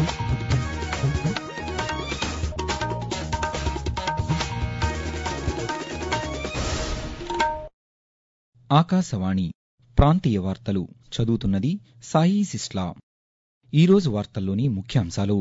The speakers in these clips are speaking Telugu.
ఆకాశవాణి ప్రాంతీయ వార్తలు చదువుతున్నది సాయి సిస్లా ఈరోజు వార్తల్లోని ముఖ్యాంశాలు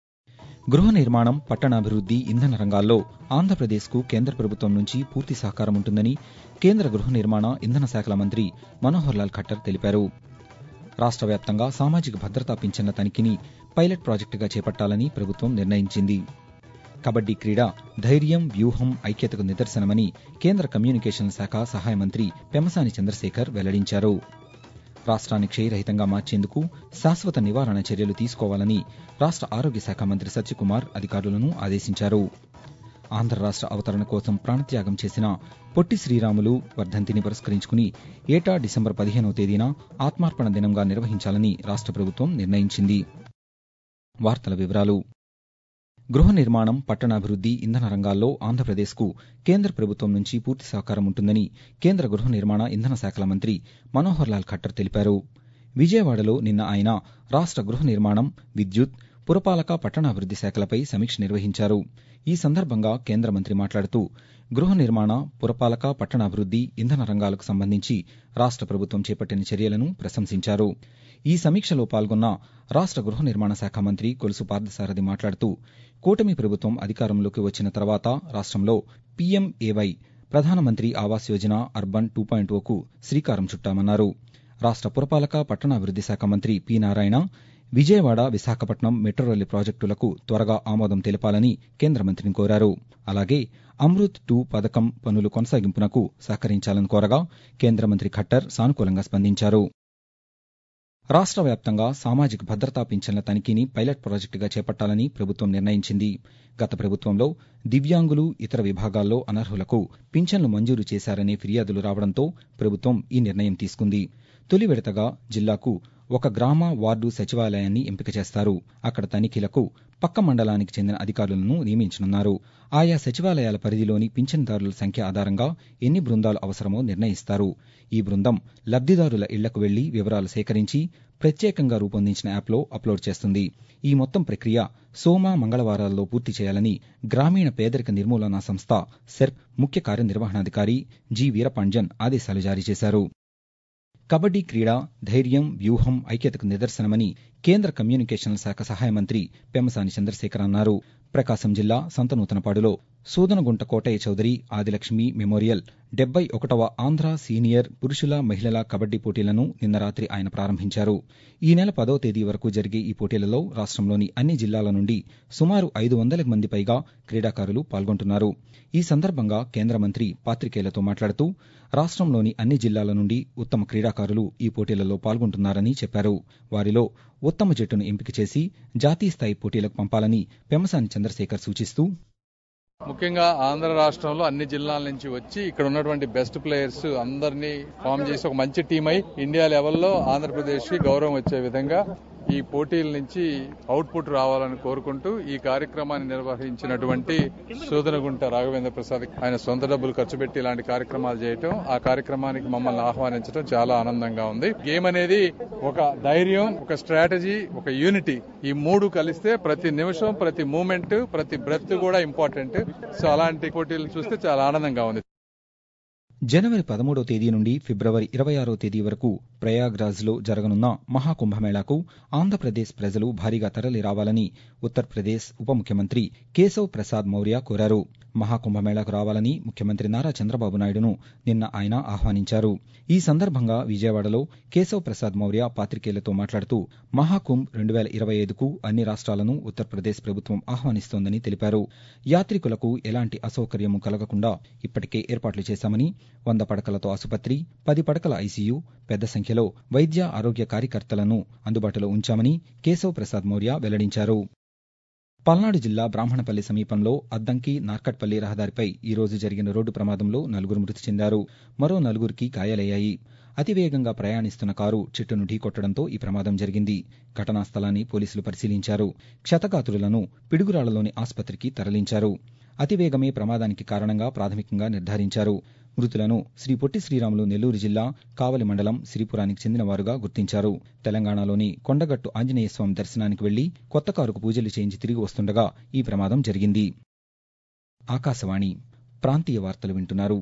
గృహ నిర్మాణం పట్టణాభివృద్ది ఇంధన రంగాల్లో ఆంధ్రప్రదేశ్కు కేంద్ర ప్రభుత్వం నుంచి పూర్తి సహకారం ఉంటుందని కేంద్ర గృహ నిర్మాణ ఇంధన శాఖల మంత్రి మనోహర్ లాల్ ఖట్టర్ తెలిపారు రాష్ట్ర వ్యాప్తంగా సామాజిక భద్రతా పింఛన్ల తనిఖీని పైలట్ ప్రాజెక్టుగా చేపట్టాలని ప్రభుత్వం నిర్ణయించింది కబడ్డీ క్రీడ ధైర్యం వ్యూహం ఐక్యతకు నిదర్శనమని కేంద్ర కమ్యూనికేషన్ల శాఖ సహాయ మంత్రి పెమసాని చంద్రశేఖర్ వెల్లడించారు రాష్ట్రాన్ని క్షయరహితంగా మార్చేందుకు శాశ్వత నివారణ చర్యలు తీసుకోవాలని రాష్ట్ర ఆరోగ్య శాఖ మంత్రి సత్యకుమార్ అధికారులను ఆదేశించారు ఆంధ్ర రాష్ట్ర అవతరణ కోసం ప్రాణత్యాగం చేసిన పొట్టి శ్రీరాములు వర్ధంతిని పురస్కరించుకుని ఏటా డిసెంబర్ పదిహేనవ తేదీన ఆత్మార్పణ దినంగా నిర్వహించాలని రాష్ట్ర ప్రభుత్వం నిర్ణయించింది వార్తల వివరాలు గృహ నిర్మాణం పట్టణాభివృద్ది ఇంధన రంగాల్లో ఆంధ్రప్రదేశ్కు కేంద్ర ప్రభుత్వం నుంచి పూర్తి సహకారం ఉంటుందని కేంద్ర గృహ నిర్మాణ ఇంధన శాఖల మంత్రి మనోహర్ లాల్ ఖట్టర్ తెలిపారు విజయవాడలో నిన్న ఆయన రాష్ట్ర గృహ నిర్మాణం విద్యుత్ పురపాలక పట్టణాభివృద్ది శాఖలపై సమీక్ష నిర్వహించారు ఈ సందర్భంగా కేంద్ర మంత్రి మాట్లాడుతూ గృహ నిర్మాణ పురపాలక పట్టణాభివృద్ది ఇంధన రంగాలకు సంబంధించి రాష్ట్ర ప్రభుత్వం చేపట్టిన చర్యలను ప్రశంసించారు ఈ సమీక్షలో పాల్గొన్న రాష్ట్ర గృహ నిర్మాణ శాఖ మంత్రి కొలుసు పార్థసారథి మాట్లాడుతూ కూటమి ప్రభుత్వం అధికారంలోకి వచ్చిన తర్వాత రాష్ట్రంలో PMAY Pradhanmantri Awas Yojana urban two point ఓకు శ్రీకారం చుట్టామన్నారు రాష్ట్ర పురపాలక పట్టణాభివృద్ది శాఖ మంత్రి P Narayana Vijayawada Visakhapatnam metro rail ప్రాజెక్టులకు త్వరగా ఆమోదం తెలపాలని కేంద్ర మంత్రిని కోరారు అలాగే అమృత్ టూ పథకం పనులు కొనసాగింపునకు సహకరించాలని కోరగా కేంద్ర మంత్రి ఖట్టర్ సానుకూలంగా స్పందించారు రాష్ట్ర వ్యాప్తంగా సామాజిక భద్రతా పింఛన్ల తనిఖీని పైలట్ ప్రాజెక్టుగా చేపట్టాలని ప్రభుత్వం నిర్ణయించింది గత ప్రభుత్వంలో దివ్యాంగులు ఇతర విభాగాల్లో అనర్హులకు పింఛన్లు మంజూరు చేశారనే ఫిర్యాదులు రావడంతో ప్రభుత్వం ఈ నిర్ణయం తీసుకుంది తొలి విడతగా జిల్లాకు ఒక గ్రామ వార్డు సచివాలయాన్ని ఎంపిక చేస్తారు అక్కడ తనిఖీలకు పక్క మండలానికి చెందిన అధికారులను నియమించనున్నారు ఆయా సచివాలయాల పరిధిలోని పింఛన్దారుల సంఖ్య ఆధారంగా ఎన్ని బృందాలు అవసరమో నిర్ణయిస్తారు ఈ బృందం లబ్దిదారుల ఇళ్లకు వెళ్లి వివరాలు సేకరించి ప్రత్యేకంగా రూపొందించిన యాప్లో అప్లోడ్ చేస్తుంది ఈ మొత్తం ప్రక్రియ సోమ మంగళవారాల్లో పూర్తి చేయాలని గ్రామీణ పేదరిక నిర్మూలనా సంస్థ సెర్ప్ ముఖ్య కార్యనిర్వహణాధికారి జి వీరపాండ్యన్ ఆదేశాలు జారీ చేశారు కబడ్డీ క్రీడ ధైర్యం వ్యూహం ఐక్యతకు నిదర్శనమని కేంద్ర కమ్యూనికేషన్ల శాఖ సహాయ మంత్రి పెమ్మసాని చంద్రశేఖర్ అన్నారు ప్రకాశం జిల్లా సంతనూతనపాడులో సూదనగుంట కోటయ్య చౌదరి ఆదిలక్ష్మి మెమోరియల్ డెబ్బై ఒకటవ ఆంధ్ర సీనియర్ పురుషుల మహిళల కబడ్డీ పోటీలను నిన్న రాత్రి ఆయన ప్రారంభించారు ఈ నెల పదవ తేదీ వరకు జరిగే ఈ పోటీలలో రాష్ట్రంలోని అన్ని జిల్లాల నుండి సుమారు ఐదు వందల మంది పైగా క్రీడాకారులు పాల్గొంటున్నారు ఈ సందర్భంగా కేంద్ర మంత్రి పాతికేయులతో మాట్లాడుతూ రాష్ట్రంలోని అన్ని జిల్లాల నుండి ఉత్తమ క్రీడాకారులు ఈ పోటీలలో పాల్గొంటున్నారని చెప్పారు వారిలో ఉత్తమ జట్టును ఎంపిక చేసి జాతీయ స్థాయి పోటీలకు పంపాలని పెమ్మసాని చంద్రశేఖర్ సూచిస్తూ ముఖ్యంగా ఆంధ్ర రాష్ట్రంలో అన్ని జిల్లాల నుంచి వచ్చి ఇక్కడ ఉన్నటువంటి బెస్ట్ ప్లేయర్స్ అందరినీ ఫామ్ చేసి ఒక మంచి టీం అయి ఇండియా లెవెల్లో ఆంధ్రప్రదేశ్ కి గౌరవం వచ్చే విధంగా ఈ పోటీల నుంచి అవుట్పుట్ రావాలని కోరుకుంటూ ఈ కార్యక్రమాన్ని నిర్వహించినటువంటి సూదనగుంట రాఘవేంద్ర ప్రసాద్ ఆయన సొంత డబ్బులు ఖర్చు పెట్టి ఇలాంటి కార్యక్రమాలు చేయటం ఆ కార్యక్రమానికి మమ్మల్ని ఆహ్వానించడం చాలా ఆనందంగా ఉంది గేమ్ అనేది ఒక ధైర్యం ఒక స్ట్రాటజీ ఒక యూనిటీ ఈ మూడు కలిస్తే ప్రతి నిమిషం ప్రతి మూమెంట్ ప్రతి బ్రెత్ కూడా ఇంపార్టెంట్ సో అలాంటి పోటీలు చూస్తే చాలా ఆనందంగా ఉంది జనవరి పదమూడవ తేదీ నుండి ఫిబ్రవరి ఇరవై ఆరో తేదీ వరకు ప్రయాగ్రాజ్లో జరగనున్న మహాకుంభమేళాకు ఆంధ్రప్రదేశ్ ప్రజలు భారీగా తరలి రావాలని ఉత్తరప్రదేశ్ ఉప ముఖ్యమంత్రి కేశవ్ ప్రసాద్ మౌర్య కోరారు మహాకుంభమేళాకు రావాలని ముఖ్యమంత్రి నారా చంద్రబాబు నాయుడును నిన్న ఆయన ఆహ్వానించారు ఈ సందర్భంగా విజయవాడలో కేశవ్ ప్రసాద్ మౌర్య పాతికేయులతో మాట్లాడుతూ మహాకుంభ్ రెండు వేల ఇరవై ఐదుకు అన్ని రాష్ట్రాలను ఉత్తరప్రదేశ్ ప్రభుత్వం ఆహ్వానిస్తోందని తెలిపారు యాత్రికులకు ఎలాంటి అసౌకర్యము కలగకుండా ఇప్పటికే ఏర్పాట్లు చేశామని వంద పడకలతో ఆసుపత్రి పది పడకల ఐసీయూ పెద్ద సంఖ్యలో వైద్య ఆరోగ్య కార్యకర్తలను అందుబాటులో ఉంచామని కేశవ్ ప్రసాద్ మౌర్య వెల్లడించారు పల్నాడు జిల్లా బ్రాహ్మణపల్లి సమీపంలో అద్దంకి నార్కట్పల్లి రహదారిపై ఈ రోజు జరిగిన రోడ్డు ప్రమాదంలో నలుగురు మృతి చెందారు మరో నలుగురికి గాయాలయ్యాయి అతివేగంగా ప్రయాణిస్తున్న కారు చెట్టును ఢీకొట్టడంతో ఈ ప్రమాదం జరిగింది ఘటనా స్థలాన్ని పోలీసులు పరిశీలించారు క్షతగాత్రులను పిడుగురాళ్లలోని ఆసుపత్రికి తరలించారు అతివేగమే ప్రమాదానికి కారణంగా ప్రాథమికంగా నిర్ధారించారు మృతులను శ్రీ పొట్టి శ్రీరాములు నెల్లూరు జిల్లా కావలి మండలం సిరిపురానికి చెందినవారుగా గుర్తించారు తెలంగాణలోని కొండగట్టు ఆంజనేయ స్వామి దర్శనానికి వెళ్లి కొత్త కారుకు పూజలు చేయించి తిరిగి వస్తుండగా ఈ ప్రమాదం జరిగింది ఆకాశవాణి ప్రాంతీయ వార్తలు వింటున్నారు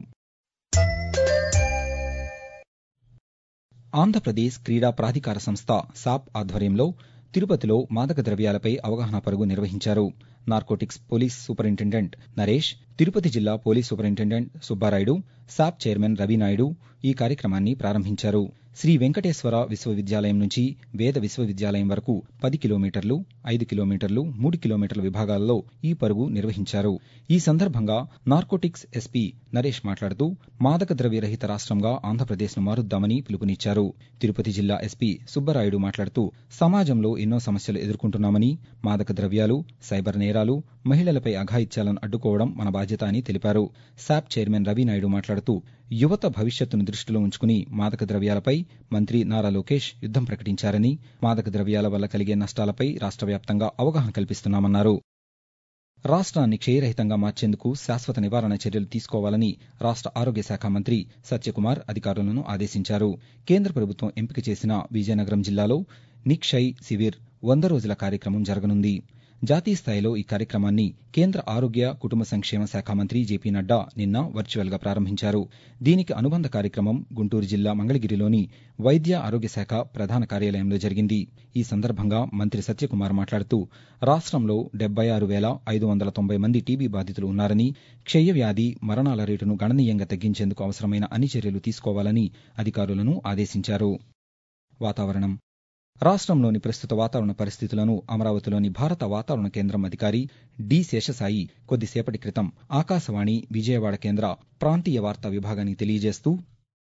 ఆంధ్రప్రదేశ్ క్రీడా ప్రాధికార సంస్థ సాప్ ఆధ్వర్యంలో తిరుపతిలో మాదక ద్రవ్యాలపై అవగాహన పరుగు నిర్వహించారు narcotics police superintendent Naresh Tirupati జిల్లా police superintendent Subbarayudu SAAP chairman Ravinaidu ఈ కార్యక్రమాన్ని ప్రారంభించారు శ్రీ వెంకటేశ్వర విశ్వవిద్యాలయం నుంచి వేద విశ్వవిద్యాలయం వరకు పది కిలోమీటర్లు ఐదు కిలోమీటర్లు మూడు కిలోమీటర్ల విభాగాల్లో ఈ పరుగు నిర్వహించారు ఈ సందర్భంగా నార్కోటిక్స్ ఎస్పీ నరేష్ మాట్లాడుతూ మాదక ద్రవ్య రహిత రాష్ట్రంగా ఆంధ్రప్రదేశ్ను మారుద్దామని పిలుపునిచ్చారు తిరుపతి జిల్లా ఎస్పీ సుబ్బరాయుడు మాట్లాడుతూ సమాజంలో ఎన్నో సమస్యలు ఎదుర్కొంటున్నామని మాదక ద్రవ్యాలు సైబర్ నేరాలు మహిళలపై అఘాయిత్యాలను అడ్డుకోవడం మన బాధ్యత అని తెలిపారు శాప్ చైర్మన్ రవినాయుడు మాట్లాడుతూ యువత భవిష్యత్తును దృష్టిలో ఉంచుకుని మాదక ద్రవ్యాలపై మంత్రి నారా లోకేష్ యుద్దం ప్రకటించారని మాదక ద్రవ్యాల వల్ల కలిగే నష్టాలపై రాష్ట్ర వ్యాప్తంగా అవగాహన కల్పిస్తున్నామన్నారు రాష్ట్రాన్ని క్షయరహితంగా మార్చేందుకు శాశ్వత నివారణ చర్యలు తీసుకోవాలని రాష్ట్ర ఆరోగ్య శాఖ మంత్రి సత్యకుమార్ అధికారులను ఆదేశించారు కేంద్ర ప్రభుత్వం ఎంపిక చేసిన విజయనగరం జిల్లాలో నిక్షయ్ శివిర్ వంద రోజుల కార్యక్రమం జరగనుంది జాతీయ స్థాయిలో ఈ కార్యక్రమాన్ని కేంద్ర ఆరోగ్య కుటుంబ సంక్షేమ శాఖ మంత్రి జేపీ నడ్డా నిన్న వర్చువల్ గా ప్రారంభించారు దీనికి అనుబంధ కార్యక్రమం గుంటూరు జిల్లా మంగళగిరిలోని వైద్య ఆరోగ్య శాఖ ప్రధాన కార్యాలయంలో జరిగింది ఈ సందర్భంగా మంత్రి సత్యకుమార్ మాట్లాడుతూ రాష్ట్రంలో డెబ్బై ఆరు వేల ఐదు వందల తొంభై మంది టీబీ బాధితులు ఉన్నారని క్షయ వ్యాధి మరణాల రేటును గణనీయంగా తగ్గించేందుకు అవసరమైన అన్ని చర్యలు తీసుకోవాలని అధికారులను ఆదేశించారు వాతావరణం రాష్ట్రంలోని ప్రస్తుత వాతావరణ పరిస్థితులను అమరావతిలోని భారత వాతావరణ కేంద్రం అధికారి డి శేషసాయి కొద్దిసేపటి క్రితం ఆకాశవాణి విజయవాడ కేంద్ర ప్రాంతీయ వార్తా విభాగానికి తెలియజేస్తూ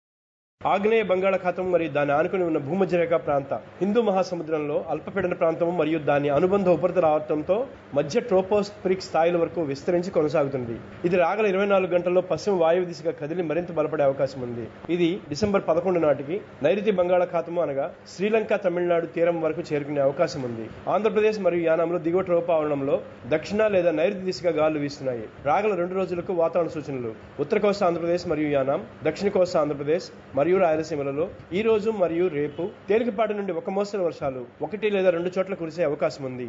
ఆగ్నేయ బంగాళాఖాతం మరియు దాని ఆనుకుని ఉన్న భూమధ్యరేఖ ప్రాంత హిందూ మహాసముద్రంలో అల్పపీడన ప్రాంతం మరియు దాని అనుబంధ ఉపరితల ఆవర్తంతో మధ్య ట్రోపోస్ఫిరిక్ స్థాయిల వరకు విస్తరించి కొనసాగుతుంది ఇది రాగల ఇరవై నాలుగు గంటల్లో పశ్చిమ వాయువు దిశగా కదిలి మరింత బలపడే అవకాశం ఉంది ఇది డిసెంబర్ పదకొండు నాటికి నైరుతి బంగాళాఖాతము అనగా శ్రీలంక తమిళనాడు తీరం వరకు చేరుకునే అవకాశం ఉంది ఆంధ్రప్రదేశ్ మరియు యానాంలో దిగువ ట్రోపావరణంలో దక్షిణ లేదా నైరుతి దిశగా గాలులు వీస్తున్నాయి రాగల రెండు రోజులకు వాతావరణ సూచనలు ఉత్తర కోస్తా ఆంధ్రప్రదేశ్ మరియు యానాం దక్షిణ కోస్తా ఆంధ్రప్రదేశ్ మరియు రాయలసీమలలో ఈ రోజు మరియు రేపు తేలికపాటి నుండి ఒక మోస్తరు వర్షాలు ఒకటి లేదా రెండు చోట్ల కురిసే అవకాశం ఉంది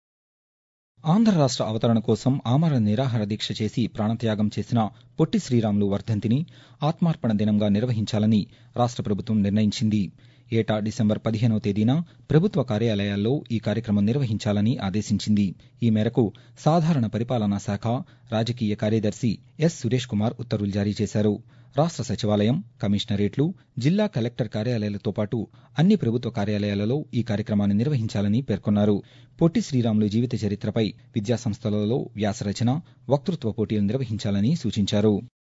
ఆంధ్ర రాష్ట్ర అవతరణ కోసం ఆమరణ నిరాహార దీక్ష చేసి ప్రాణత్యాగం చేసిన పొట్టి శ్రీరాములు వర్ధంతిని ఆత్మార్పణ దినంగా నిర్వహించాలని రాష్ట్ర ప్రభుత్వం నిర్ణయించింది ఏటా డిసెంబర్ పదిహేనవ తేదీన ప్రభుత్వ కార్యాలయాల్లో ఈ కార్యక్రమం నిర్వహించాలని ఆదేశించింది ఈ మేరకు సాధారణ పరిపాలనా శాఖ రాజకీయ కార్యదర్శి ఎస్ సురేష్ కుమార్ ఉత్తర్వులు జారీ చేశారు రాష్ట్ర సచివాలయం కమిషనరేట్లు జిల్లా కలెక్టర్ కార్యాలయాలతో పాటు అన్ని ప్రభుత్వ కార్యాలయాలలో ఈ కార్యక్రమాన్ని నిర్వహించాలని పేర్కొన్నారు పొట్టి శ్రీరాములు జీవిత చరిత్రపై విద్యాసంస్థలలో వ్యాసరచన వక్తృత్వ పోటీలు నిర్వహించాలని సూచించారు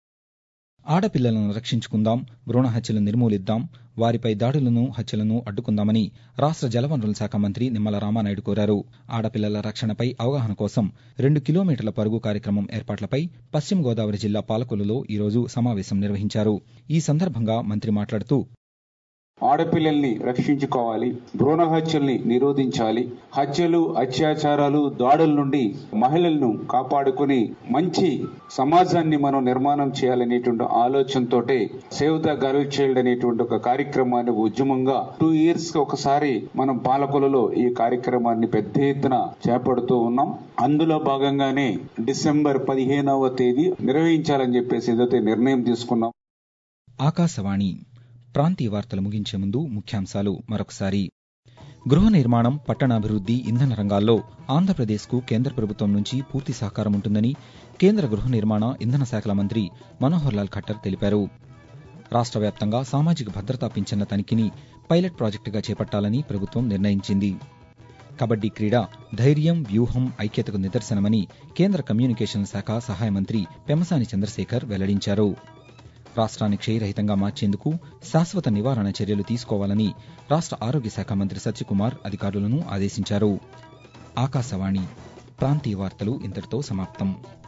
ఆడపిల్లలను రక్షించుకుందాం భ్రూణ హత్యలు నిర్మూలిద్దాం వారిపై దాడులను హత్యలను అడ్డుకుందామని రాష్ట్ర జలవనరుల శాఖ మంత్రి నిమ్మల రామానాయుడు కోరారు ఆడపిల్లల రక్షణపై అవగాహన కోసం రెండు కిలోమీటర్ల పరుగు కార్యక్రమం ఏర్పాట్లపై పశ్చిమ గోదావరి జిల్లా పాలకొల్లులో ఈరోజు సమావేశం నిర్వహించారు ఈ సందర్భంగా మంత్రి మాట్లాడుతూ ఆడపిల్లల్ని రక్షించుకోవాలి భ్రూణ హత్యల్ని నిరోధించాలి హత్యలు అత్యాచారాలు దాడుల నుండి మహిళలను కాపాడుకుని మంచి సమాజాన్ని మనం నిర్మాణం చేయాలనేటువంటి ఆలోచనతోటే సేవ్ ద గర్ల్ చైల్డ్ అనేటువంటి ఒక కార్యక్రమాన్ని ఉద్యమంగా టూ ఇయర్స్ కి ఒకసారి మనం పాలకొలలో ఈ కార్యక్రమాన్ని పెద్ద ఎత్తున చేపడుతూ ఉన్నాం అందులో భాగంగానే డిసెంబర్ పదిహేనవ తేదీ నిర్వహించాలని చెప్పేసి ఏదైతే నిర్ణయం తీసుకున్నాం ఆకాశవాణి ప్రాంతీయ వార్తలు ముగించే ముందు ముఖ్యాంశాలు మరొకసారి గృహ నిర్మాణం పట్టణాభివృద్ధి ఇంధన రంగాల్లో ఆంధ్రప్రదేశ్కు కేంద్ర ప్రభుత్వం నుంచి పూర్తి సహకారం ఉంటుందని కేంద్ర గృహ నిర్మాణ ఇంధన శాఖల మంత్రి మనోహర్ లాల్ ఖట్టర్ తెలిపారు రాష్ట్ర వ్యాప్తంగా సామాజిక భద్రతా పింఛన్ల తనిఖీని పైలట్ ప్రాజెక్టుగా చేపట్టాలని ప్రభుత్వం నిర్ణయించింది కబడ్డీ క్రీడ ధైర్యం వ్యూహం ఐక్యతకు నిదర్శనమని కేంద్ర కమ్యూనికేషన్ శాఖ సహాయ మంత్రి పెమసాని చంద్రశేఖర్ వెల్లడించారు రాష్ట్రాన్ని క్షయరహితంగా మార్చేందుకు శాశ్వత నివారణ చర్యలు తీసుకోవాలని రాష్ట్ర ఆరోగ్య శాఖ మంత్రి సత్యకుమార్ అధికారులను ఆదేశించారు ఆకాశవాణి ప్రాంతీయ వార్తలు ఇంతటితో సమాప్తం